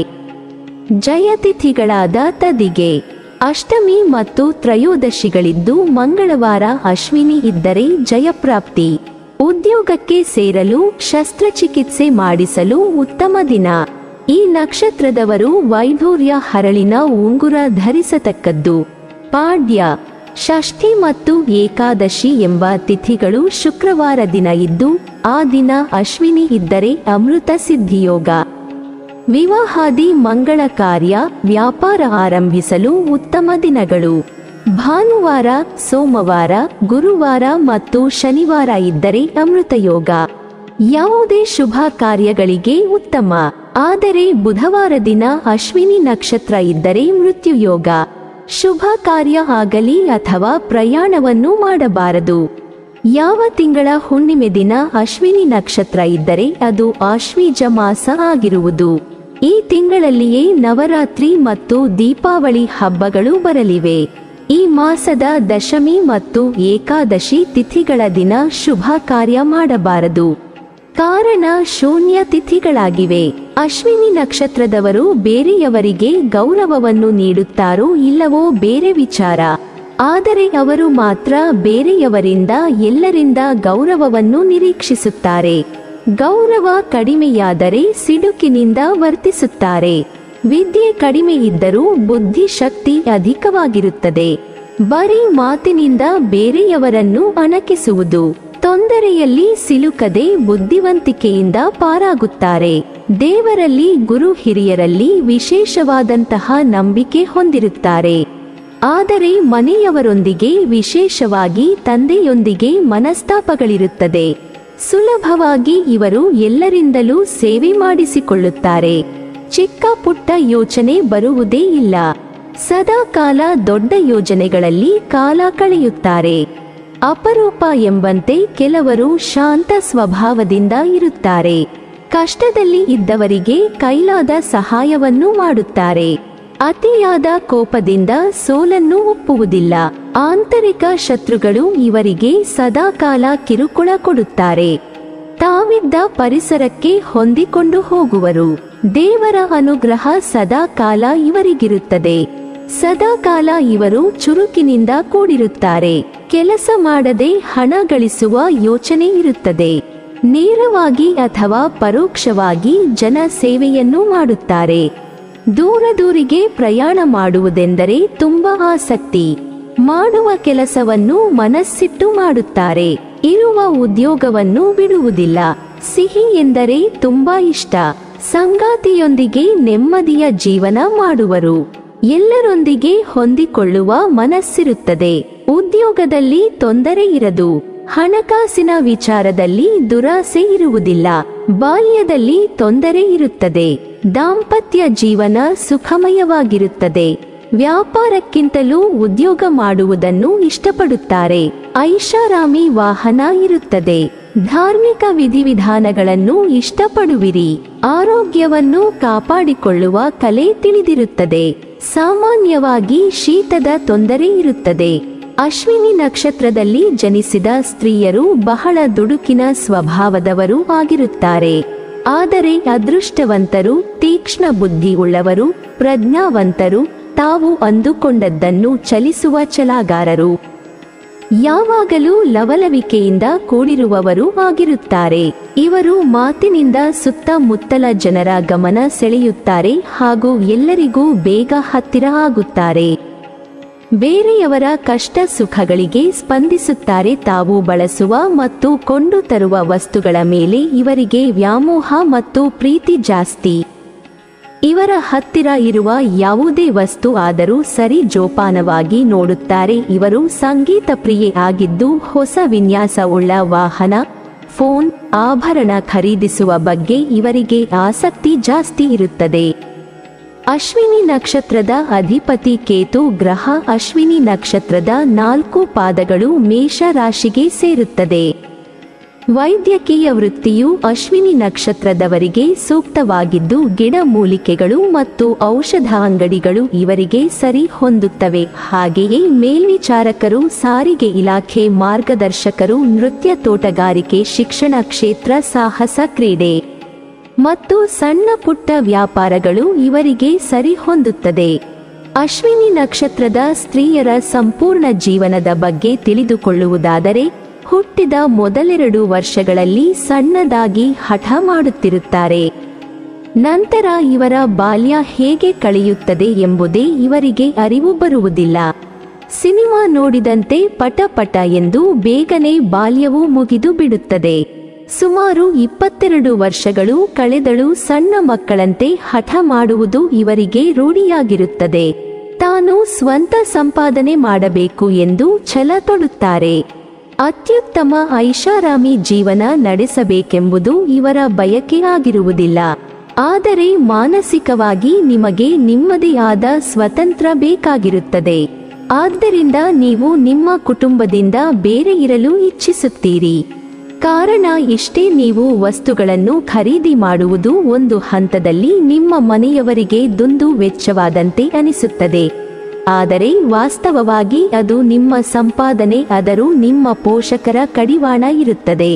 ಜಯತಿಥಿಗಳಾದ ತದಿಗೆ ಅಷ್ಟಮಿ ಮತ್ತು ತ್ರಯೋದಶಿಗಳಿದ್ದು ಮಂಗಳವಾರ ಅಶ್ವಿನಿ ಇದ್ದರೆ ಜಯಪ್ರಾಪ್ತಿ ಉದ್ಯೋಗಕ್ಕೆ ಸೇರಲು ಶಸ್ತ್ರಚಿಕಿತ್ಸೆ ಮಾಡಿಸಲು ಉತ್ತಮ ದಿನ ಈ ನಕ್ಷತ್ರದವರು ವೈಢೂರ್ಯ ಹರಳಿನ ಉಂಗುರ ಧರಿಸತಕ್ಕದ್ದು ಪಾಡ್ಯ ಷಷ್ಠಿ ಮತ್ತು ಏಕಾದಶಿ ಎಂಬ ತಿಥಿಗಳು ಶುಕ್ರವಾರ ದಿನ ಇದ್ದು ಆ ದಿನ ಅಶ್ವಿನಿ ಇದ್ದರೆ ಅಮೃತ ಸಿದ್ಧಿಯೋಗ ವಿವಾಹಾದಿ ಮಂಗಳ ಕಾರ್ಯ ವ್ಯಾಪಾರ ಆರಂಭಿಸಲು ಉತ್ತಮ ದಿನಗಳು ಭಾನುವಾರ ಸೋಮವಾರ ಗುರುವಾರ ಮತ್ತು ಶನಿವಾರ ಇದ್ದರೆ ಅಮೃತಯೋಗ ಯಾವುದೇ ಶುಭ ಕಾರ್ಯಗಳಿಗೆ ಉತ್ತಮ ಆದರೆ ಬುಧವಾರ ದಿನ ಅಶ್ವಿನಿ ನಕ್ಷತ್ರ ಇದ್ದರೆ ಮೃತ್ಯುಯೋಗ ಶುಭ ಕಾರ್ಯ ಆಗಲಿ ಅಥವಾ ಪ್ರಯಾಣವನ್ನು ಮಾಡಬಾರದು ಯಾವ ತಿಂಗಳ ಹುಣ್ಣಿಮೆ ದಿನ ಅಶ್ವಿನಿ ನಕ್ಷತ್ರ ಇದ್ದರೆ ಅದು ಆಶ್ವೀಜ ಮಾಸ ಆಗಿರುವುದು ಈ ತಿಂಗಳಲ್ಲಿಯೇ ನವರಾತ್ರಿ ಮತ್ತು ದೀಪಾವಳಿ ಹಬ್ಬಗಳು ಬರಲಿವೆ ಈ ಮಾಸದ ದಶಮಿ ಮತ್ತು ಏಕಾದಶಿ ತಿಥಿಗಳ ದಿನ ಶುಭ ಕಾರ್ಯ ಮಾಡಬಾರದು ಕಾರಣ ಶೂನ್ಯ ತಿಥಿಗಳಾಗಿವೆ ಅಶ್ವಿನಿ ನಕ್ಷತ್ರದವರು ಬೇರೆಯವರಿಗೆ ಗೌರವವನ್ನು ನೀಡುತ್ತಾರೋ ಇಲ್ಲವೋ ಬೇರೆ ವಿಚಾರ ಆದರೆ ಅವರು ಮಾತ್ರ ಬೇರೆಯವರಿಂದ ಎಲ್ಲರಿಂದ ಗೌರವವನ್ನು ನಿರೀಕ್ಷಿಸುತ್ತಾರೆ ಗೌರವ ಕಡಿಮೆಯಾದರೆ ಸಿಡುಕಿನಿಂದ ವರ್ತಿಸುತ್ತಾರೆ ವಿದ್ಯೆ ಕಡಿಮೆ ಇದ್ದರೂ ಬುದ್ಧಿಶಕ್ತಿ ಅಧಿಕವಾಗಿರುತ್ತದೆ ಬರೀ ಮಾತಿನಿಂದ ಬೇರೆಯವರನ್ನು ಅಣಕಿಸುವುದು ತೊಂದರೆಯಲ್ಲಿ ಸಿಲುಕದೆ ಬುದ್ಧಿವಂತಿಕೆಯಿಂದ ಪಾರಾಗುತ್ತಾರೆ ದೇವರಲ್ಲಿ ಗುರು ಹಿರಿಯರಲ್ಲಿ ವಿಶೇಷವಾದಂತಹ ನಂಬಿಕೆ ಹೊಂದಿರುತ್ತಾರೆ ಆದರೆ ಮನೆಯವರೊಂದಿಗೆ ವಿಶೇಷವಾಗಿ ತಂದೆಯೊಂದಿಗೆ ಮನಸ್ತಾಪಗಳಿರುತ್ತದೆ ಸುಲಭವಾಗಿ ಇವರು ಎಲ್ಲರಿಂದಲೂ ಸೇವೆ ಮಾಡಿಸಿಕೊಳ್ಳುತ್ತಾರೆ ಚಿಕ್ಕ ಪುಟ್ಟ ಯೋಚನೆ ಬರುವುದೇ ಇಲ್ಲ ಸದಾ ಕಾಲ ದೊಡ್ಡ ಯೋಜನೆಗಳಲ್ಲಿ ಕಾಲ ಕಳೆಯುತ್ತಾರೆ ಅಪರೂಪ ಎಂಬಂತೆ ಕೆಲವರು ಶಾಂತ ಸ್ವಭಾವದಿಂದ ಇರುತ್ತಾರೆ ಕಷ್ಟದಲ್ಲಿ ಇದ್ದವರಿಗೆ ಕೈಲಾದ ಸಹಾಯವನ್ನು ಮಾಡುತ್ತಾರೆ ಅತಿಯಾದ ಕೋಪದಿಂದ ಸೋಲನ್ನು ಒಪ್ಪುವುದಿಲ್ಲ ಆಂತರಿಕ ಶತ್ರುಗಳು ಇವರಿಗೆ ಸದಾಕಾಲ ಕಿರುಕುಳ ಕೊಡುತ್ತಾರೆ ತಾವಿದ್ದ ಪರಿಸರಕ್ಕೆ ಹೊಂದಿಕೊಂಡು ಹೋಗುವರು ದೇವರ ಅನುಗ್ರಹ ಸದಾಕಾಲ ಇವರಿಗಿರುತ್ತದೆ ಸದಾಕಾಲ ಇವರು ಚುರುಕಿನಿಂದ ಕೂಡಿರುತ್ತಾರೆ ಕೆಲಸ ಮಾಡದೆ ಹಣ ಗಳಿಸುವ ಯೋಚನೆ ಇರುತ್ತದೆ ನೇರವಾಗಿ ಅಥವಾ ಪರೋಕ್ಷವಾಗಿ ಜನ ಸೇವೆಯನ್ನು ಮಾಡುತ್ತಾರೆ ದೂರ ದೂರಿಗೆ ಪ್ರಯಾಣ ಮಾಡುವುದೆಂದರೆ ತುಂಬಾ ಆಸಕ್ತಿ ಮಾಡುವ ಕೆಲಸವನ್ನು ಮನಸ್ಸಿಟ್ಟು ಮಾಡುತ್ತಾರೆ ಇರುವ ಉದ್ಯೋಗವನ್ನು ಬಿಡುವುದಿಲ್ಲ ಸಿಹಿ ಎಂದರೆ ತುಂಬಾ ಇಷ್ಟ ಸಂಗಾತಿಯೊಂದಿಗೆ ನೆಮ್ಮದಿಯ ಜೀವನ ಮಾಡುವರು ಎಲ್ಲರೊಂದಿಗೆ ಹೊಂದಿಕೊಳ್ಳುವ ಮನಸ್ಸಿರುತ್ತದೆ ಉದ್ಯೋಗದಲ್ಲಿ ತೊಂದರೆ ಇರದು ಹಣಕಾಸಿನ ವಿಚಾರದಲ್ಲಿ ದುರಾಸೆ ಇರುವುದಿಲ್ಲ ಬಾಲ್ಯದಲ್ಲಿ ತೊಂದರೆ ಇರುತ್ತದೆ ದಾಂಪತ್ಯ ಜೀವನ ಸುಖಮಯವಾಗಿರುತ್ತದೆ ವ್ಯಾಪಾರಕ್ಕಿಂತಲೂ ಉದ್ಯೋಗ ಮಾಡುವುದನ್ನು ಇಷ್ಟಪಡುತ್ತಾರೆ ಐಷಾರಾಮಿ ವಾಹನ ಇರುತ್ತದೆ ಧಾರ್ಮಿಕ ವಿಧಿವಿಧಾನಗಳನ್ನು ಇಷ್ಟಪಡುವಿರಿ ಆರೋಗ್ಯವನ್ನು ಕಾಪಾಡಿಕೊಳ್ಳುವ ಕಲೆ ತಿಳಿದಿರುತ್ತದೆ ಸಾಮಾನ್ಯವಾಗಿ ಶೀತದ ತೊಂದರೆ ಇರುತ್ತದೆ ಅಶ್ವಿನಿ ನಕ್ಷತ್ರದಲ್ಲಿ ಜನಿಸಿದ ಸ್ತ್ರೀಯರು ಬಹಳ ದುಡುಕಿನ ಸ್ವಭಾವದವರು ಆಗಿರುತ್ತಾರೆ ಆದರೆ ಅದೃಷ್ಟವಂತರು ತೀಕ್ಷ್ಣ ಬುದ್ಧಿ ಉಳ್ಳವರು ಪ್ರಜ್ಞಾವಂತರು ತಾವು ಅಂದುಕೊಂಡದ್ದನ್ನು ಚಲಿಸುವ ಛಲಾಗಾರರು ಯಾವಾಗಲೂ ಲವಲವಿಕೆಯಿಂದ ಕೂಡಿರುವವರು ಆಗಿರುತ್ತಾರೆ ಇವರು ಮಾತಿನಿಂದ ಸುತ್ತಮುತ್ತಲ ಜನರ ಗಮನ ಸೆಳೆಯುತ್ತಾರೆ ಹಾಗೂ ಎಲ್ಲರಿಗೂ ಬೇಗ ಹತ್ತಿರ ಆಗುತ್ತಾರೆ ಬೇರೆಯವರ ಕಷ್ಟ ಸುಖಗಳಿಗೆ ಸ್ಪಂದಿಸುತ್ತಾರೆ ತಾವು ಬಳಸುವ ಮತ್ತು ಕೊಂಡು ತರುವ ವಸ್ತುಗಳ ಮೇಲೆ ಇವರಿಗೆ ವ್ಯಾಮೋಹ ಮತ್ತು ಪ್ರೀತಿ ಜಾಸ್ತಿ ಇವರ ಹತ್ತಿರ ಇರುವ ಯಾವುದೇ ವಸ್ತು ಆದರೂ ಸರಿ ಜೋಪಾನವಾಗಿ ನೋಡುತ್ತಾರೆ ಇವರು ಸಂಗೀತ ಪ್ರಿಯೆ ಆಗಿದ್ದು ಹೊಸ ವಿನ್ಯಾಸವುಳ್ಳ ವಾಹನ ಫೋನ್ ಆಭರಣ ಖರೀದಿಸುವ ಬಗ್ಗೆ ಇವರಿಗೆ ಆಸಕ್ತಿ ಜಾಸ್ತಿ ಇರುತ್ತದೆ ಅಶ್ವಿನಿ ನಕ್ಷತ್ರದ ಅಧಿಪತಿ ಕೇತು ಗ್ರಹ ಅಶ್ವಿನಿ ನಕ್ಷತ್ರದ ನಾಲ್ಕು ಪಾದಗಳು ಮೇಷ ರಾಶಿಗೆ ಸೇರುತ್ತದೆ ವೈದ್ಯಕೀಯ ವೃತ್ತಿಯು ಅಶ್ವಿನಿ ನಕ್ಷತ್ರದವರಿಗೆ ಸೂಕ್ತವಾಗಿದ್ದು ಗಿಡಮೂಲಿಕೆಗಳು ಮತ್ತು ಔಷಧ ಅಂಗಡಿಗಳು ಇವರಿಗೆ ಸರಿ ಹೊಂದುತ್ತವೆ ಹಾಗೆಯೇ ಮೇಲ್ವಿಚಾರಕರು ಸಾರಿಗೆ ಇಲಾಖೆ ಮಾರ್ಗದರ್ಶಕರು ನೃತ್ಯ ತೋಟಗಾರಿಕೆ ಶಿಕ್ಷಣ ಕ್ಷೇತ್ರ ಸಾಹಸ ಕ್ರೀಡೆ ಮತ್ತು ಸಣ್ಣ ಪುಟ್ಟ ವ್ಯಾಪಾರಗಳು ಇವರಿಗೆ ಸರಿ ಹೊಂದುತ್ತದೆ ಅಶ್ವಿನಿ ನಕ್ಷತ್ರದ ಸ್ತ್ರೀಯರ ಸಂಪೂರ್ಣ ಜೀವನದ ಬಗ್ಗೆ ತಿಳಿದುಕೊಳ್ಳುವುದಾದರೆ ಹುಟ್ಟಿದ ಮೊದಲೆರಡು ವರ್ಷಗಳಲ್ಲಿ ಸಣ್ಣದಾಗಿ ಹಠ ಮಾಡುತ್ತಿರುತ್ತಾರೆ ನಂತರ ಇವರ ಬಾಲ್ಯ ಹೇಗೆ ಕಳೆಯುತ್ತದೆ ಎಂಬುದೇ ಇವರಿಗೆ ಅರಿವು ಬರುವುದಿಲ್ಲ ಸಿನಿಮಾ ನೋಡಿದಂತೆ ಪಟ ಪಟ ಎಂದು ಬೇಗನೆ ಬಾಲ್ಯವು ಮುಗಿದು ಬಿಡುತ್ತದೆ ಸುಮಾರು ಇಪ್ಪತ್ತೆರಡು ವರ್ಷಗಳು ಕಳೆದಳು ಸಣ್ಣ ಮಕ್ಕಳಂತೆ ಹಠ ಮಾಡುವುದು ಇವರಿಗೆ ರೂಢಿಯಾಗಿರುತ್ತದೆ ತಾನು ಸ್ವಂತ ಸಂಪಾದನೆ ಮಾಡಬೇಕು ಎಂದು ಛಲ ತೊಡುತ್ತಾರೆ ಅತ್ಯುತ್ತಮ ಐಷಾರಾಮಿ ಜೀವನ ನಡೆಸಬೇಕೆಂಬುದು ಇವರ ಬಯಕೆ ಆಗಿರುವುದಿಲ್ಲ ಆದರೆ ಮಾನಸಿಕವಾಗಿ ನಿಮಗೆ ನಿಮ್ಮದೇ ಆದ ಸ್ವತಂತ್ರ ಬೇಕಾಗಿರುತ್ತದೆ ಆದ್ದರಿಂದ ನೀವು ನಿಮ್ಮ ಕುಟುಂಬದಿಂದ ಬೇರೆ ಇರಲು ಇಚ್ಛಿಸುತ್ತೀರಿ ಕಾರಣ ಇಷ್ಟೇ ನೀವು ವಸ್ತುಗಳನ್ನು ಖರೀದಿ ಮಾಡುವುದು ಒಂದು ಹಂತದಲ್ಲಿ ನಿಮ್ಮ ಮನೆಯವರಿಗೆ ದುಂದು ವೆಚ್ಚವಾದಂತೆ ಅನಿಸುತ್ತದೆ ಆದರೆ ವಾಸ್ತವವಾಗಿ ಅದು ನಿಮ್ಮ ಸಂಪಾದನೆ ಆದರೂ ನಿಮ್ಮ ಪೋಷಕರ ಕಡಿವಾಣ ಇರುತ್ತದೆ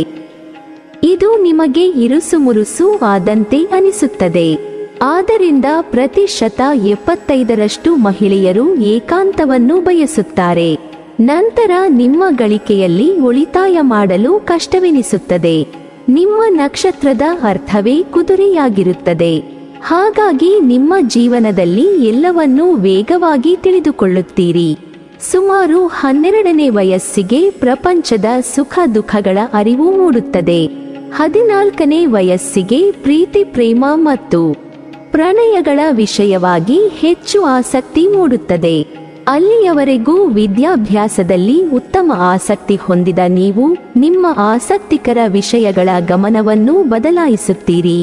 ಇದು ನಿಮಗೆ ಇರುಸುಮುರುಸು ಆದಂತೆ ಅನಿಸುತ್ತದೆ ಆದ್ದರಿಂದ ಪ್ರತಿಶತ ಎಪ್ಪತ್ತೈದರಷ್ಟು ಮಹಿಳೆಯರು ಏಕಾಂತವನ್ನು ಬಯಸುತ್ತಾರೆ ನಂತರ ನಿಮ್ಮ ಗಳಿಕೆಯಲ್ಲಿ ಉಳಿತಾಯ ಮಾಡಲು ಕಷ್ಟವೆನಿಸುತ್ತದೆ ನಿಮ್ಮ ನಕ್ಷತ್ರದ ಅರ್ಥವೇ ಕುದುರೆಯಾಗಿರುತ್ತದೆ ಹಾಗಾಗಿ ನಿಮ್ಮ ಜೀವನದಲ್ಲಿ ಎಲ್ಲವನ್ನೂ ವೇಗವಾಗಿ ತಿಳಿದುಕೊಳ್ಳುತ್ತೀರಿ ಸುಮಾರು ಹನ್ನೆರಡನೇ ವಯಸ್ಸಿಗೆ ಪ್ರಪಂಚದ ಸುಖ ದುಃಖಗಳ ಅರಿವು ಮೂಡುತ್ತದೆ ಹದಿನಾಲ್ಕನೇ ವಯಸ್ಸಿಗೆ ಪ್ರೀತಿ ಪ್ರೇಮ ಮತ್ತು ಪ್ರಣಯಗಳ ವಿಷಯವಾಗಿ ಹೆಚ್ಚು ಆಸಕ್ತಿ ಮೂಡುತ್ತದೆ ಅಲ್ಲಿಯವರೆಗೂ ವಿದ್ಯಾಭ್ಯಾಸದಲ್ಲಿ ಉತ್ತಮ ಆಸಕ್ತಿ ಹೊಂದಿದ ನೀವು ನಿಮ್ಮ ಆಸಕ್ತಿಕರ ವಿಷಯಗಳ ಗಮನವನ್ನು ಬದಲಾಯಿಸುತ್ತೀರಿ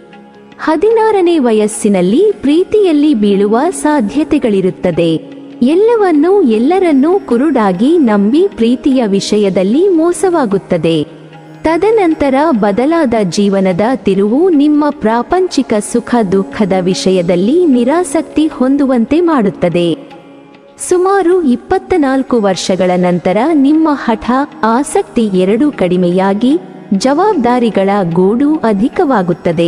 ಹದಿನಾರನೇ ವಯಸ್ಸಿನಲ್ಲಿ ಪ್ರೀತಿಯಲ್ಲಿ ಬೀಳುವ ಸಾಧ್ಯತೆಗಳಿರುತ್ತದೆ ಎಲ್ಲವನ್ನೂ ಎಲ್ಲರನ್ನೂ ಕುರುಡಾಗಿ ನಂಬಿ ಪ್ರೀತಿಯ ವಿಷಯದಲ್ಲಿ ಮೋಸವಾಗುತ್ತದೆ ತದನಂತರ ಬದಲಾದ ಜೀವನದ ತಿರುವು ನಿಮ್ಮ ಪ್ರಾಪಂಚಿಕ ಸುಖ ದುಃಖದ ವಿಷಯದಲ್ಲಿ ನಿರಾಸಕ್ತಿ ಹೊಂದುವಂತೆ ಮಾಡುತ್ತದೆ ಸುಮಾರು ಇಪ್ಪತ್ತ ನಾಲ್ಕು ವರ್ಷಗಳ ನಂತರ ನಿಮ್ಮ ಹಠ ಆಸಕ್ತಿ ಎರಡೂ ಕಡಿಮೆಯಾಗಿ ಜವಾಬ್ದಾರಿಗಳ ಗೂಡು ಅಧಿಕವಾಗುತ್ತದೆ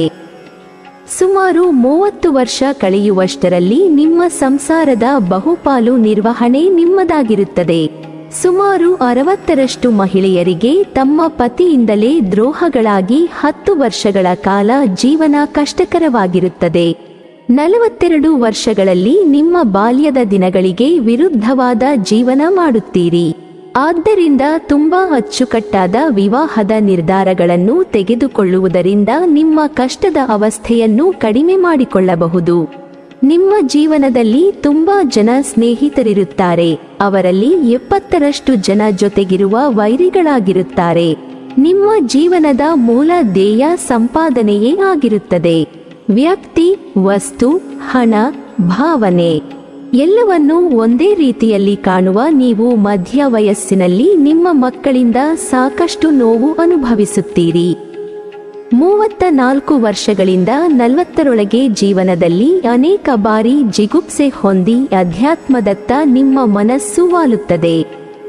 ಸುಮಾರು ಮೂವತ್ತು ವರ್ಷ ಕಳೆಯುವಷ್ಟರಲ್ಲಿ ನಿಮ್ಮ ಸಂಸಾರದ ಬಹುಪಾಲು ನಿರ್ವಹಣೆ ನಿಮ್ಮದಾಗಿರುತ್ತದೆ ಸುಮಾರು ಅರವತ್ತರಷ್ಟು ಮಹಿಳೆಯರಿಗೆ ತಮ್ಮ ಪತಿಯಿಂದಲೇ ದ್ರೋಹಗಳಾಗಿ ಹತ್ತು ವರ್ಷಗಳ ಕಾಲ ಜೀವನ ಕಷ್ಟಕರವಾಗಿರುತ್ತದೆ ನಲವತ್ತೆರಡು ವರ್ಷಗಳಲ್ಲಿ ನಿಮ್ಮ ಬಾಲ್ಯದ ದಿನಗಳಿಗೆ ವಿರುದ್ಧವಾದ ಜೀವನ ಮಾಡುತ್ತೀರಿ ಆದ್ದರಿಂದ ತುಂಬಾ ಅಚ್ಚುಕಟ್ಟಾದ ವಿವಾಹದ ನಿರ್ಧಾರಗಳನ್ನು ತೆಗೆದುಕೊಳ್ಳುವುದರಿಂದ ನಿಮ್ಮ ಕಷ್ಟದ ಅವಸ್ಥೆಯನ್ನು ಕಡಿಮೆ ಮಾಡಿಕೊಳ್ಳಬಹುದು ನಿಮ್ಮ ಜೀವನದಲ್ಲಿ ತುಂಬಾ ಜನ ಸ್ನೇಹಿತರಿರುತ್ತಾರೆ ಅವರಲ್ಲಿ ಎಪ್ಪತ್ತರಷ್ಟು ಜನ ಜೊತೆಗಿರುವ ವೈರಿಗಳಾಗಿರುತ್ತಾರೆ ನಿಮ್ಮ ಜೀವನದ ಮೂಲ ಧ್ಯೇಯ ಸಂಪಾದನೆಯೇ ಆಗಿರುತ್ತದೆ ವ್ಯಕ್ತಿ ವಸ್ತು ಹಣ ಭಾವನೆ ಎಲ್ಲವನ್ನೂ ಒಂದೇ ರೀತಿಯಲ್ಲಿ ಕಾಣುವ ನೀವು ಮಧ್ಯ ವಯಸ್ಸಿನಲ್ಲಿ ನಿಮ್ಮ ಮಕ್ಕಳಿಂದ ಸಾಕಷ್ಟು ನೋವು ಅನುಭವಿಸುತ್ತೀರಿ ಮೂವತ್ತ ನಾಲ್ಕು ವರ್ಷಗಳಿಂದ ನಲವತ್ತರೊಳಗೆ ಜೀವನದಲ್ಲಿ ಅನೇಕ ಬಾರಿ ಜಿಗುಪ್ಸೆ ಹೊಂದಿ ಅಧ್ಯಾತ್ಮದತ್ತ ನಿಮ್ಮ ಮನಸ್ಸು ವಾಲುತ್ತದೆ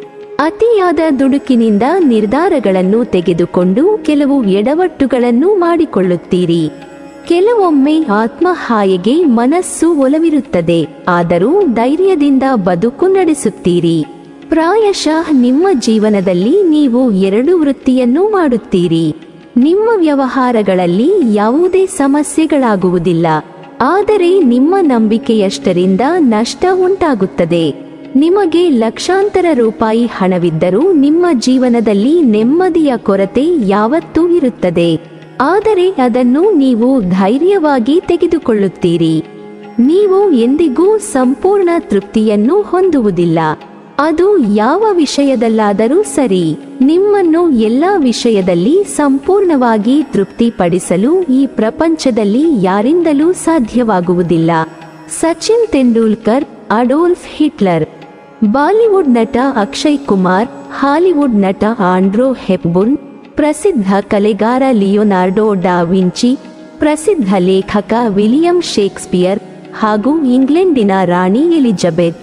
ಅತಿಯಾದ ದುಡುಕಿನಿಂದ ನಿರ್ಧಾರಗಳನ್ನು ತೆಗೆದುಕೊಂಡು ಕೆಲವು ಎಡವಟ್ಟುಗಳನ್ನು ಮಾಡಿಕೊಳ್ಳುತ್ತೀರಿ ಕೆಲವೊಮ್ಮೆ ಆತ್ಮಹಾಯೆಗೆ ಮನಸ್ಸು ಒಲವಿರುತ್ತದೆ ಆದರೂ ಧೈರ್ಯದಿಂದ ಬದುಕು ನಡೆಸುತ್ತೀರಿ ಪ್ರಾಯಶಃ ನಿಮ್ಮ ಜೀವನದಲ್ಲಿ ನೀವು ಎರಡು ವೃತ್ತಿಯನ್ನು ಮಾಡುತ್ತೀರಿ ನಿಮ್ಮ ವ್ಯವಹಾರಗಳಲ್ಲಿ ಯಾವುದೇ ಸಮಸ್ಯೆಗಳಾಗುವುದಿಲ್ಲ ಆದರೆ ನಿಮ್ಮ ನಂಬಿಕೆಯಷ್ಟರಿಂದ ನಷ್ಟ ಉಂಟಾಗುತ್ತದೆ ನಿಮಗೆ ಲಕ್ಷಾಂತರ ರೂಪಾಯಿ ಹಣವಿದ್ದರೂ ನಿಮ್ಮ ಜೀವನದಲ್ಲಿ ನೆಮ್ಮದಿಯ ಕೊರತೆ ಯಾವತ್ತೂ ಇರುತ್ತದೆ ಆದರೆ ಅದನ್ನು ನೀವು ಧೈರ್ಯವಾಗಿ ತೆಗೆದುಕೊಳ್ಳುತ್ತೀರಿ ನೀವು ಎಂದಿಗೂ ಸಂಪೂರ್ಣ ತೃಪ್ತಿಯನ್ನು ಹೊಂದುವುದಿಲ್ಲ ಅದು ಯಾವ ವಿಷಯದಲ್ಲಾದರೂ ಸರಿ ನಿಮ್ಮನ್ನು ಎಲ್ಲ ವಿಷಯದಲ್ಲಿ ಸಂಪೂರ್ಣವಾಗಿ ತೃಪ್ತಿಪಡಿಸಲು ಈ ಪ್ರಪಂಚದಲ್ಲಿ ಯಾರಿಂದಲೂ ಸಾಧ್ಯವಾಗುವುದಿಲ್ಲ ಸಚಿನ್ ತೆಂಡೂಲ್ಕರ್ ಅಡೋಲ್ಫ್ ಹಿಟ್ಲರ್ ಬಾಲಿವುಡ್ ನಟ ಅಕ್ಷಯ್ ಕುಮಾರ್ ಹಾಲಿವುಡ್ ನಟ ಆಂಡ್ರೋ ಹೆಪ್ಬುನ್ ಪ್ರಸಿದ್ಧ ಕಲೆಗಾರ ಲಿಯೋನಾರ್ಡೋ ಡಾ ವಿಂಚಿ ಪ್ರಸಿದ್ಧ ಲೇಖಕ ವಿಲಿಯಂ ಶೇಕ್ಸ್ಪಿಯರ್ ಹಾಗೂ ಇಂಗ್ಲೆಂಡಿನ ರಾಣಿ ಎಲಿಜಬೆತ್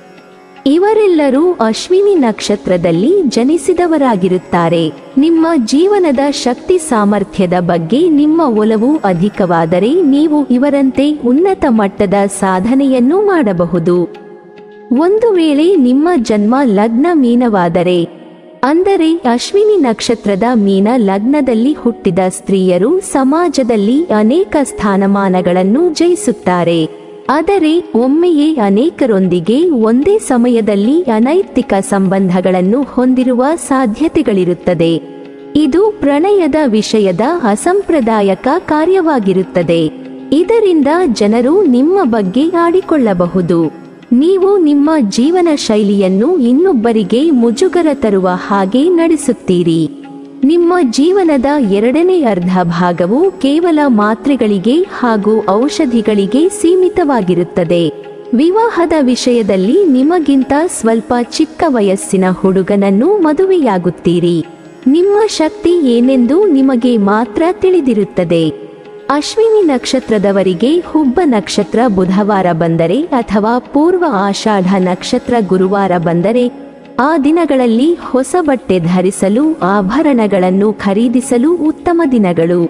ಇವರೆಲ್ಲರೂ ಅಶ್ವಿನಿ ನಕ್ಷತ್ರದಲ್ಲಿ ಜನಿಸಿದವರಾಗಿರುತ್ತಾರೆ ನಿಮ್ಮ ಜೀವನದ ಶಕ್ತಿ ಸಾಮರ್ಥ್ಯದ ಬಗ್ಗೆ ನಿಮ್ಮ ಒಲವು ಅಧಿಕವಾದರೆ ನೀವು ಇವರಂತೆ ಉನ್ನತ ಮಟ್ಟದ ಸಾಧನೆಯನ್ನು ಮಾಡಬಹುದು ಒಂದು ವೇಳೆ ನಿಮ್ಮ ಜನ್ಮ ಲಗ್ನ ಮೀನವಾದರೆ ಅಂದರೆ ಅಶ್ವಿನಿ ನಕ್ಷತ್ರದ ಮೀನ ಲಗ್ನದಲ್ಲಿ ಹುಟ್ಟಿದ ಸ್ತ್ರೀಯರು ಸಮಾಜದಲ್ಲಿ ಅನೇಕ ಸ್ಥಾನಮಾನಗಳನ್ನು ಜಯಿಸುತ್ತಾರೆ ಆದರೆ ಒಮ್ಮೆಯೇ ಅನೇಕರೊಂದಿಗೆ ಒಂದೇ ಸಮಯದಲ್ಲಿ ಅನೈತಿಕ ಸಂಬಂಧಗಳನ್ನು ಹೊಂದಿರುವ ಸಾಧ್ಯತೆಗಳಿರುತ್ತದೆ ಇದು ಪ್ರಣಯದ ವಿಷಯದ ಅಸಂಪ್ರದಾಯಕ ಕಾರ್ಯವಾಗಿರುತ್ತದೆ ಇದರಿಂದ ಜನರು ನಿಮ್ಮ ಬಗ್ಗೆ ಆಡಿಕೊಳ್ಳಬಹುದು ನೀವು ನಿಮ್ಮ ಜೀವನ ಶೈಲಿಯನ್ನು ಇನ್ನೊಬ್ಬರಿಗೆ ಮುಜುಗರ ತರುವ ಹಾಗೆ ನಡೆಸುತ್ತೀರಿ ನಿಮ್ಮ ಜೀವನದ ಎರಡನೇ ಅರ್ಧ ಭಾಗವು ಕೇವಲ ಮಾತ್ರೆಗಳಿಗೆ ಹಾಗೂ ಔಷಧಿಗಳಿಗೆ ಸೀಮಿತವಾಗಿರುತ್ತದೆ ವಿವಾಹದ ವಿಷಯದಲ್ಲಿ ನಿಮಗಿಂತ ಸ್ವಲ್ಪ ಚಿಕ್ಕ ವಯಸ್ಸಿನ ಹುಡುಗನನ್ನು ಮದುವೆಯಾಗುತ್ತೀರಿ ನಿಮ್ಮ ಶಕ್ತಿ ಏನೆಂದು ನಿಮಗೆ ಮಾತ್ರ ತಿಳಿದಿರುತ್ತದೆ ಅಶ್ವಿನಿ ನಕ್ಷತ್ರದವರಿಗೆ ಹುಬ್ಬ ನಕ್ಷತ್ರ ಬುಧವಾರ ಬಂದರೆ ಅಥವಾ ಪೂರ್ವ ಆಷಾಢ ನಕ್ಷತ್ರ ಗುರುವಾರ ಬಂದರೆ ಆ ದಿನಗಳಲ್ಲಿ ಹೊಸ ಬಟ್ಟೆ ಧರಿಸಲು ಆಭರಣಗಳನ್ನು ಖರೀದಿಸಲು ಉತ್ತಮ ದಿನಗಳು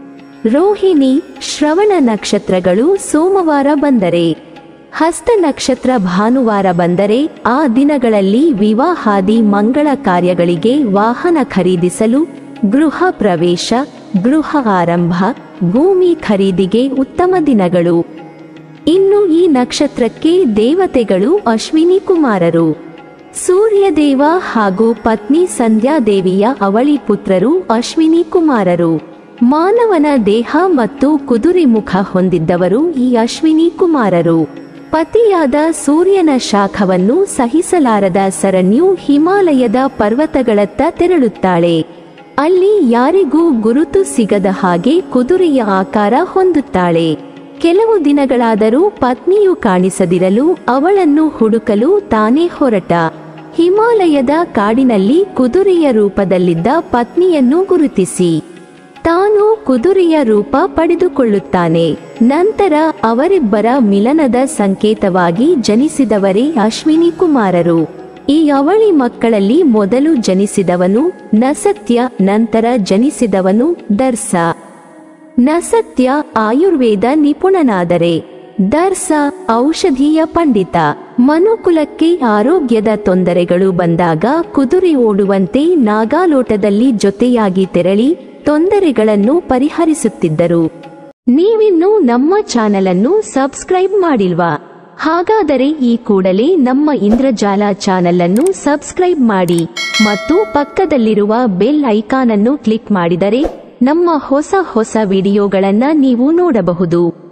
ರೋಹಿಣಿ ಶ್ರವಣ ನಕ್ಷತ್ರಗಳು ಸೋಮವಾರ ಬಂದರೆ ಹಸ್ತ ನಕ್ಷತ್ರ ಭಾನುವಾರ ಬಂದರೆ ಆ ದಿನಗಳಲ್ಲಿ ವಿವಾಹಾದಿ ಮಂಗಳ ಕಾರ್ಯಗಳಿಗೆ ವಾಹನ ಖರೀದಿಸಲು ಗೃಹ ಪ್ರವೇಶ ಗೃಹ ಆರಂಭ ಭೂಮಿ ಖರೀದಿಗೆ ಉತ್ತಮ ದಿನಗಳು ಇನ್ನು ಈ ನಕ್ಷತ್ರಕ್ಕೆ ದೇವತೆಗಳು ಅಶ್ವಿನಿ ಕುಮಾರರು ಸೂರ್ಯದೇವ ಹಾಗೂ ಪತ್ನಿ ಸಂಧ್ಯಾದೇವಿಯ ಅವಳಿ ಪುತ್ರರು ಅಶ್ವಿನಿ ಕುಮಾರರು ಮಾನವನ ದೇಹ ಮತ್ತು ಕುದುರೆ ಮುಖ ಹೊಂದಿದ್ದವರು ಈ ಅಶ್ವಿನಿ ಕುಮಾರರು ಪತಿಯಾದ ಸೂರ್ಯನ ಶಾಖವನ್ನು ಸಹಿಸಲಾರದ ಸರಣ್ಯು ಹಿಮಾಲಯದ ಪರ್ವತಗಳತ್ತ ತೆರಳುತ್ತಾಳೆ ಅಲ್ಲಿ ಯಾರಿಗೂ ಗುರುತು ಸಿಗದ ಹಾಗೆ ಕುದುರೆಯ ಆಕಾರ ಹೊಂದುತ್ತಾಳೆ ಕೆಲವು ದಿನಗಳಾದರೂ ಪತ್ನಿಯು ಕಾಣಿಸದಿರಲು ಅವಳನ್ನು ಹುಡುಕಲು ತಾನೇ ಹೊರಟ ಹಿಮಾಲಯದ ಕಾಡಿನಲ್ಲಿ ಕುದುರೆಯ ರೂಪದಲ್ಲಿದ್ದ ಪತ್ನಿಯನ್ನು ಗುರುತಿಸಿ ತಾನು ಕುದುರೆಯ ರೂಪ ಪಡೆದುಕೊಳ್ಳುತ್ತಾನೆ ನಂತರ ಅವರಿಬ್ಬರ ಮಿಲನದ ಸಂಕೇತವಾಗಿ ಜನಿಸಿದವರೇ ಅಶ್ವಿನಿ ಕುಮಾರರು ಈ ಅವಳಿ ಮಕ್ಕಳಲ್ಲಿ ಮೊದಲು ಜನಿಸಿದವನು ನಸತ್ಯ ನಂತರ ಜನಿಸಿದವನು ದರ್ಸ ನಸತ್ಯ ಆಯುರ್ವೇದ ನಿಪುಣನಾದರೆ ದರ್ಸ ಔಷಧೀಯ ಪಂಡಿತ ಮನುಕುಲಕ್ಕೆ ಆರೋಗ್ಯದ ತೊಂದರೆಗಳು ಬಂದಾಗ ಕುದುರೆ ಓಡುವಂತೆ ನಾಗಾಲೋಟದಲ್ಲಿ ಜೊತೆಯಾಗಿ ತೆರಳಿ ತೊಂದರೆಗಳನ್ನು ಪರಿಹರಿಸುತ್ತಿದ್ದರು ನೀವಿನ್ನೂ ನಮ್ಮ ಚಾನೆಲ್ ಅನ್ನು ಸಬ್ಸ್ಕ್ರೈಬ್ ಮಾಡಿಲ್ವಾ ಹಾಗಾದರೆ ಈ ಕೂಡಲೇ ನಮ್ಮ ಇಂದ್ರಜಾಲ ಚಾನೆಲ್ ಅನ್ನು ಸಬ್ಸ್ಕ್ರೈಬ್ ಮಾಡಿ ಮತ್ತು ಪಕ್ಕದಲ್ಲಿರುವ ಬೆಲ್ ಐಕಾನ್ ಅನ್ನು ಕ್ಲಿಕ್ ಮಾಡಿದರೆ ನಮ್ಮ ಹೊಸ ಹೊಸ ವಿಡಿಯೋಗಳನ್ನ ನೀವು ನೋಡಬಹುದು